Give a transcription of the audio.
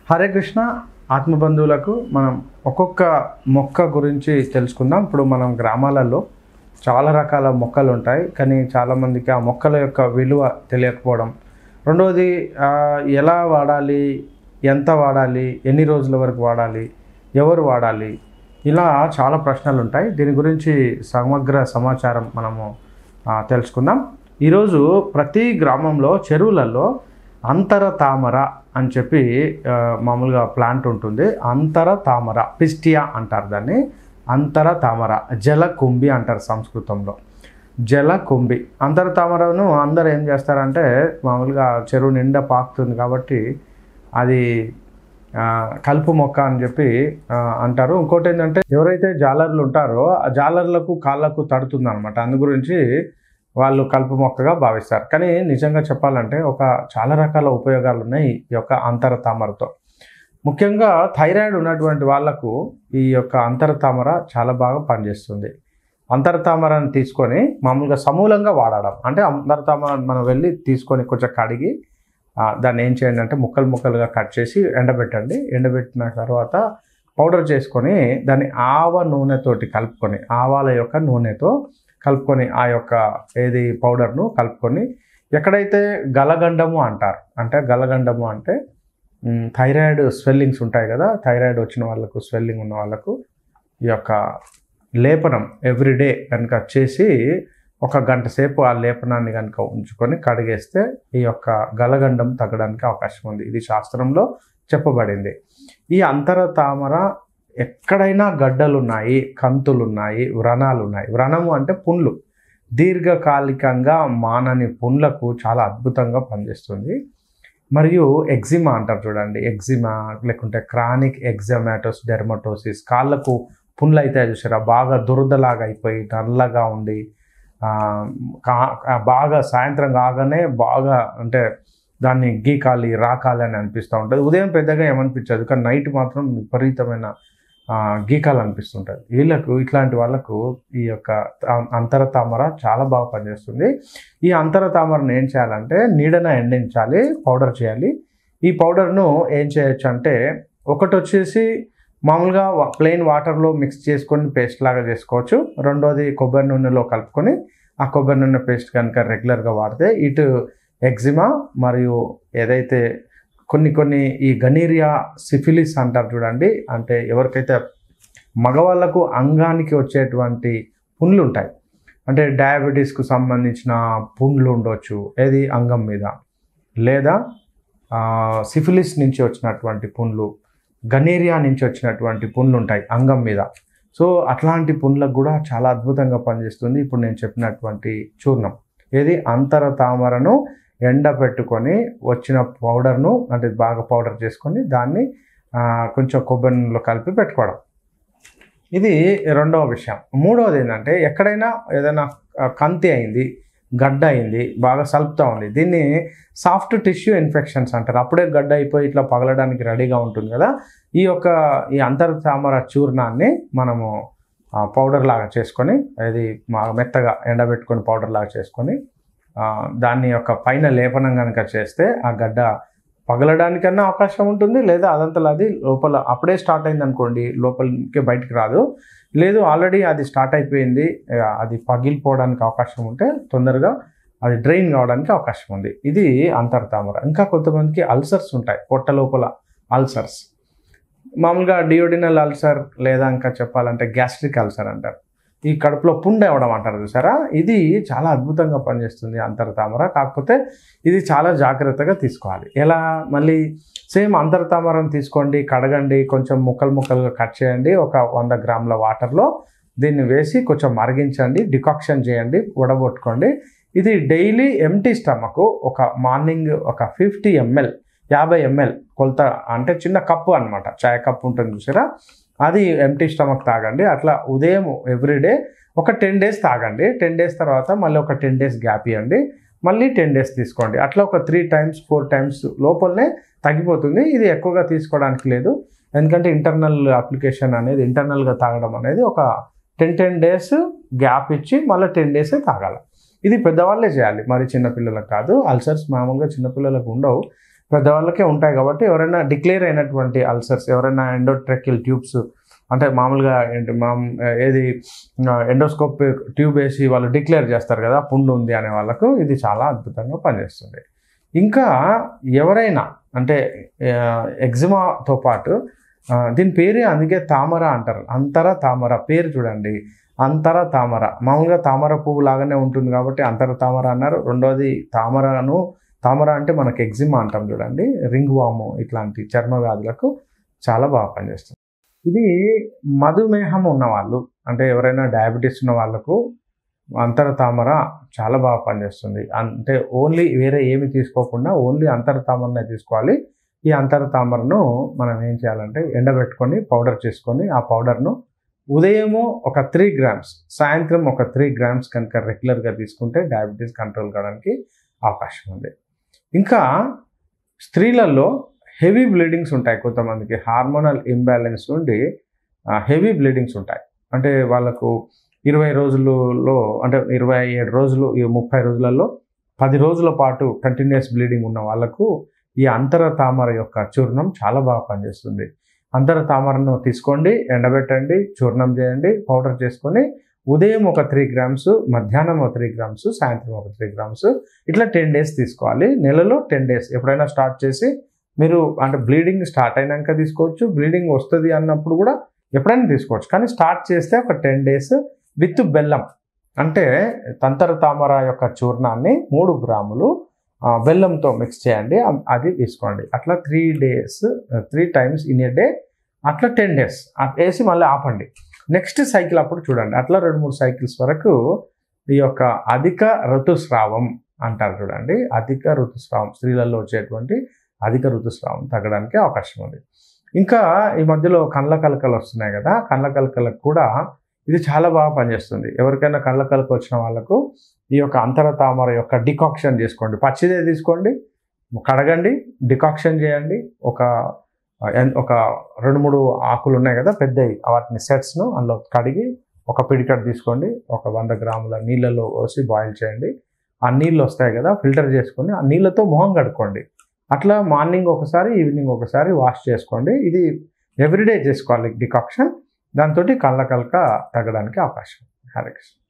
హరే కృష్ణ ఆత్మబంధువులకు మనం ఒక్కొక్క మొక్క గురించి తెలుసుకుందాం ఇప్పుడు మనం గ్రామాలలో చాలా రకాల మొక్కలు ఉంటాయి కానీ చాలామందికి ఆ మొక్కల యొక్క విలువ తెలియకపోవడం రెండవది ఆ, ఎలా వాడాలి ఎంత వాడాలి ఎన్ని రోజుల వరకు వాడాలి ఎవరు వాడాలి ఇలా చాలా ప్రశ్నలు ఉంటాయి దీని గురించి సమగ్ర సమాచారం మనము ఆ, తెలుసుకుందాం ఈరోజు ప్రతి గ్రామంలో చెరువులలో అంతర తామర అని చెప్పి ఆ, మామూలుగా ప్లాంట్ ఉంటుంది అంతర తామర పిస్టియా అంటారు దాన్ని అంతర తామర జల కుంభి అంటారు సంస్కృతంలో జల కుంభి అంతర తామరను అందరు ఏం చేస్తారంటే మామూలుగా చెరువు నిండా పాకుతుంది కాబట్టి అది ఆ, కలుపు మొక్క అని చెప్పి ఆ, అంటారు ఇంకోటి ఏంటంటే ఎవరైతే జాలర్లు ఉంటారో ఆ జాలర్లకు కాళ్ళకు తడుతుంది అనమాట అందు గురించి వాళ్ళు కలుపు మొక్కగా భావిస్తారు కానీ నిజంగా చెప్పాలంటే ఒక చాలా రకాల ఉపయోగాలు ఉన్నాయి ఈ యొక్క అంతర తామరతో ముఖ్యంగా థైరాయిడ్ ఉన్నటువంటి వాళ్ళకు ఈ యొక్క అంతర తామర చాలా బాగా పనిచేస్తుంది అంతర తామరని తీసుకొని మామూలుగా సమూలంగా వాడడం అంటే అంతర తామర మనం వెళ్ళి తీసుకొని కొంచెం కడిగి ఆ, దాన్ని ఏం చేయండి అంటే ముక్కలు ముక్కలుగా కట్ చేసి ఎండబెట్టండి ఎండబెట్టిన తర్వాత పౌడర్ చేసుకొని దాన్ని ఆవ నూనెతోటి కలుపుకొని ఆవాల యొక్క నూనెతో కలుపుకొని ఆ యొక్క ఏది పౌడర్ను కలుపుకొని ఎక్కడైతే గలగండము అంటారు అంటే గలగండము అంటే మ్, థైరాయిడ్ స్వెల్లింగ్స్ ఉంటాయి కదా థైరాయిడ్ వచ్చిన వాళ్ళకు స్వెల్లింగ్ ఉన్న వాళ్ళకు ఈ యొక్క లేపనం ఎవ్రీడే కనుక చేసి ఒక గంట సేపు ఆ లేపనాన్ని కనుక ఉంచుకొని కడిగేస్తే ఈ యొక్క గలగండం తగ్గడానికి అవకాశం ఉంది ఇది శాస్త్రంలో చెప్పబడింది ఈ అంతర తామర ఎక్కడైనా గడ్డలు ఉన్నాయి కంతులు ఉన్నాయి వ్రణాలు ఉన్నాయి వ్రణము అంటే పుండ్లు దీర్ఘకాలికంగా మానని పుండ్లకు చాలా అద్భుతంగా పనిచేస్తుంది మరియు ఎగ్జిమా అంటారు చూడండి ఎగ్జిమా లేకుంటే క్రానిక్ ఎగ్జామాటోస్ డెర్మటోసిస్ కాళ్ళకు పుండ్లు అయితే చూసారా బాగా దురదలాగా అయిపోయి నల్లగా ఉండి ఆ, కా- ఆ బాగా సాయంత్రం కాగానే బాగా అంటే దాన్ని గీకాలి రాకాలి అని అనిపిస్తూ ఉంటుంది ఉదయం పెద్దగా ఏమనిపించదు కానీ నైట్ మాత్రం విపరీతమైన ఆ, గీకాలు అనిపిస్తుంటుంది వీళ్ళకు ఇట్లాంటి వాళ్ళకు ఈ యొక్క తా- అంతర తామర చాలా బాగా పనిచేస్తుంది ఈ అంతర తామరను ఏం చేయాలంటే నీడన ఎండించాలి పౌడర్ చేయాలి ఈ పౌడర్ను ఏం చేయొచ్చు అంటే ఒకటి వచ్చేసి మామూలుగా ప్లెయిన్ వాటర్లో మిక్స్ చేసుకొని పేస్ట్ లాగా చేసుకోవచ్చు రెండోది కొబ్బరి నూనెలో కలుపుకొని ఆ కొబ్బరి నూనె పేస్ట్ కనుక రెగ్యులర్గా వాడితే ఇటు ఎగ్జిమా మరియు ఏదైతే కొన్ని కొన్ని ఈ గనీరియా సిఫిలిస్ అంటారు చూడండి అంటే ఎవరికైతే మగవాళ్ళకు అంగానికి వచ్చేటువంటి పుండ్లు ఉంటాయి అంటే డయాబెటీస్కు సంబంధించిన పుండ్లు ఉండొచ్చు ఏది అంగం మీద లేదా ఆ, సిఫిలిస్ నుంచి వచ్చినటువంటి పుండ్లు గనేరియా నుంచి వచ్చినటువంటి పుండ్లు ఉంటాయి అంగం మీద సో అట్లాంటి పుండ్లకు కూడా చాలా అద్భుతంగా పనిచేస్తుంది ఇప్పుడు నేను చెప్పినటువంటి చూర్ణం ఏది అంతర తామరను ఎండ పెట్టుకొని వచ్చిన పౌడర్ను అంటే బాగా పౌడర్ చేసుకొని దాన్ని ఆ, కొంచెం కొబ్బరి నూనెలో కలిపి పెట్టుకోవడం ఇది రెండవ విషయం మూడవది ఏంటంటే ఎక్కడైనా ఏదైనా ఆ, కంతి అయింది గడ్డ అయింది బాగా సలుపుతూ ఉంది దీన్ని సాఫ్ట్ టిష్యూ ఇన్ఫెక్షన్స్ అంటారు అప్పుడే గడ్డ అయిపోయి ఇట్లా పగలడానికి రెడీగా ఉంటుంది కదా ఈ యొక్క ఈ అంతర్ తామర చూర్ణాన్ని మనము ఆ, పౌడర్ లాగా చేసుకొని అది మా మెత్తగా ఎండబెట్టుకొని పౌడర్ లాగా చేసుకొని ఆ, దాన్ని యొక్క పైన లేపనం కనుక చేస్తే ఆ గడ్డ పగలడానికన్నా అవకాశం ఉంటుంది లేదా అదంతలో అది లోపల అప్పుడే స్టార్ట్ అయింది అనుకోండి లోపలికి బయటికి రాదు లేదు ఆల్రెడీ అది స్టార్ట్ అయిపోయింది ఆ, అది పగిలిపోవడానికి అవకాశం ఉంటే తొందరగా అది డ్రైన్ కావడానికి అవకాశం ఉంది ఇది అంతర్తామర ఇంకా కొంతమందికి అల్సర్స్ ఉంటాయి పొట్ట లోపల అల్సర్స్ మామూలుగా డియోడినల్ అల్సర్ లేదా ఇంకా చెప్పాలంటే గ్యాస్ట్రిక్ అల్సర్ అంటారు ఈ కడుపులో పుండు అవ్వడం అంటారు చూసారా ఇది చాలా అద్భుతంగా పనిచేస్తుంది అంతర్తామర కాకపోతే ఇది చాలా జాగ్రత్తగా తీసుకోవాలి ఎలా మళ్ళీ సేమ్ అంతర్తామరం తీసుకోండి కడగండి కొంచెం ముక్కలు ముక్కలుగా కట్ చేయండి ఒక వంద గ్రాముల వాటర్లో దీన్ని వేసి కొంచెం మరిగించండి డికాక్షన్ చేయండి ఉడబొట్టుకోండి ఇది డైలీ ఎంటీ స్టమక్ ఒక మార్నింగ్ ఒక ఫిఫ్టీ ఎంఎల్ యాభై ఎంఎల్ కొలత అంటే చిన్న కప్పు అనమాట చాయ్ కప్పు ఉంటుంది చూసారా అది ఎంటీ స్టమక్ తాగండి అట్లా ఉదయం ఎవ్రీడే ఒక టెన్ డేస్ తాగండి టెన్ డేస్ తర్వాత మళ్ళీ ఒక టెన్ డేస్ గ్యాప్ ఇవ్వండి మళ్ళీ టెన్ డేస్ తీసుకోండి అట్లా ఒక త్రీ టైమ్స్ ఫోర్ టైమ్స్ లోపలనే తగ్గిపోతుంది ఇది ఎక్కువగా తీసుకోవడానికి లేదు ఎందుకంటే ఇంటర్నల్ అప్లికేషన్ అనేది ఇంటర్నల్గా తాగడం అనేది ఒక టెన్ టెన్ డేస్ గ్యాప్ ఇచ్చి మళ్ళీ టెన్ డేసే తాగాలి ఇది పెద్దవాళ్ళే చేయాలి మరి చిన్నపిల్లలకు కాదు అల్సర్స్ మామూలుగా చిన్నపిల్లలకు ఉండవు పెద్దవాళ్ళకే ఉంటాయి కాబట్టి ఎవరైనా డిక్లేర్ అయినటువంటి అల్సర్స్ ఎవరైనా ఎండోట్రెక్కిల్ ట్యూబ్స్ అంటే మామూలుగా ఏంటి మామ్ ఏది ఎండోస్కోప్ ట్యూబ్ వేసి వాళ్ళు డిక్లేర్ చేస్తారు కదా పుండు ఉంది అనే వాళ్ళకు ఇది చాలా అద్భుతంగా పనిచేస్తుంది ఇంకా ఎవరైనా అంటే ఎగ్జిమాతో పాటు ఆ, దీని పేరే అందుకే తామర అంటారు అంతర తామర పేరు చూడండి అంతర తామర మామూలుగా తామర పువ్వు లాగానే ఉంటుంది కాబట్టి అంతర తామర అన్నారు రెండోది తామరను తామర అంటే మనకి ఎగ్జిమా అంటాం చూడండి రింగ్ వాము ఇట్లాంటి చర్మ వ్యాధులకు చాలా బాగా పనిచేస్తుంది ఇది మధుమేహం ఉన్న వాళ్ళు అంటే ఎవరైనా డయాబెటీస్ ఉన్న వాళ్ళకు అంతర తామర చాలా బాగా పనిచేస్తుంది అంటే ఓన్లీ వేరే ఏమి తీసుకోకుండా ఓన్లీ అంతర తామరనే తీసుకోవాలి ఈ అంతర తామరను మనం ఏం చేయాలంటే ఎండబెట్టుకొని పౌడర్ చేసుకొని ఆ పౌడర్ను ఉదయము ఒక త్రీ గ్రామ్స్ సాయంత్రం ఒక త్రీ గ్రామ్స్ కనుక రెగ్యులర్గా తీసుకుంటే డయాబెటీస్ కంట్రోల్ కావడానికి అవకాశం ఉంది ఇంకా స్త్రీలలో హెవీ బ్లీడింగ్స్ ఉంటాయి కొంతమందికి హార్మోనల్ ఇంబ్యాలెన్స్ నుండి హెవీ బ్లీడింగ్స్ ఉంటాయి అంటే వాళ్ళకు ఇరవై రోజులలో అంటే ఇరవై ఏడు రోజులు ఈ ముప్పై రోజులలో పది రోజుల పాటు కంటిన్యూస్ బ్లీడింగ్ ఉన్న వాళ్ళకు ఈ అంతర తామర యొక్క చూర్ణం చాలా బాగా పనిచేస్తుంది అంతర తామరను తీసుకోండి ఎండబెట్టండి చూర్ణం చేయండి పౌడర్ చేసుకొని ఉదయం ఒక త్రీ గ్రామ్స్ మధ్యాహ్నం ఒక త్రీ గ్రామ్స్ సాయంత్రం ఒక త్రీ గ్రామ్స్ ఇట్లా టెన్ డేస్ తీసుకోవాలి నెలలో టెన్ డేస్ ఎప్పుడైనా స్టార్ట్ చేసి మీరు అంటే బ్లీడింగ్ స్టార్ట్ అయినాక తీసుకోవచ్చు బ్లీడింగ్ వస్తుంది అన్నప్పుడు కూడా ఎప్పుడైనా తీసుకోవచ్చు కానీ స్టార్ట్ చేస్తే ఒక టెన్ డేస్ విత్ బెల్లం అంటే తంతర తామర యొక్క చూర్ణాన్ని మూడు గ్రాములు ఆ, బెల్లంతో మిక్స్ చేయండి అ- అది తీసుకోండి అట్లా three days three times in a day అట్లా టెన్ డేస్ వేసి మళ్ళీ ఆపండి నెక్స్ట్ సైకిల్ అప్పుడు చూడండి అట్లా రెండు మూడు సైకిల్స్ వరకు ఈ యొక్క అధిక ఋతుస్రావం అంటారు చూడండి అధిక ఋతుస్రావం స్త్రీలలో వచ్చేటువంటి అధిక ఋతుస్రావం తగ్గడానికి అవకాశం ఉంది ఇంకా ఈ మధ్యలో కండ్ల కలకలు వస్తున్నాయి కదా కండ్ల కలకలకు కూడా ఇది చాలా బాగా పనిచేస్తుంది ఎవరికైనా కళ్ళ కలక వచ్చిన వాళ్ళకు ఈ యొక్క అంతర తామర యొక్క డికాక్షన్ చేసుకోండి పచ్చిదే తీసుకోండి కడగండి డికాక్షన్ చేయండి ఒక ఎన్- ఒక రెండు మూడు ఆకులు ఉన్నాయి కదా పెద్దవి వాటిని సెట్స్ను అందులో కడిగి ఒక పిడికట్ తీసుకోండి ఒక వంద గ్రాముల నీళ్ళలో పోసి బాయిల్ చేయండి ఆ నీళ్ళు వస్తాయి కదా ఫిల్టర్ చేసుకొని ఆ నీళ్ళతో మొహం కడుక్కోండి అట్లా మార్నింగ్ ఒకసారి ఈవినింగ్ ఒకసారి వాష్ చేసుకోండి ఇది ఎవ్రీడే చేసుకోవాలి డికాక్షన్ దాంతో కళ్ళ కలక తగ్గడానికి అవకాశం హరే కృష్ణ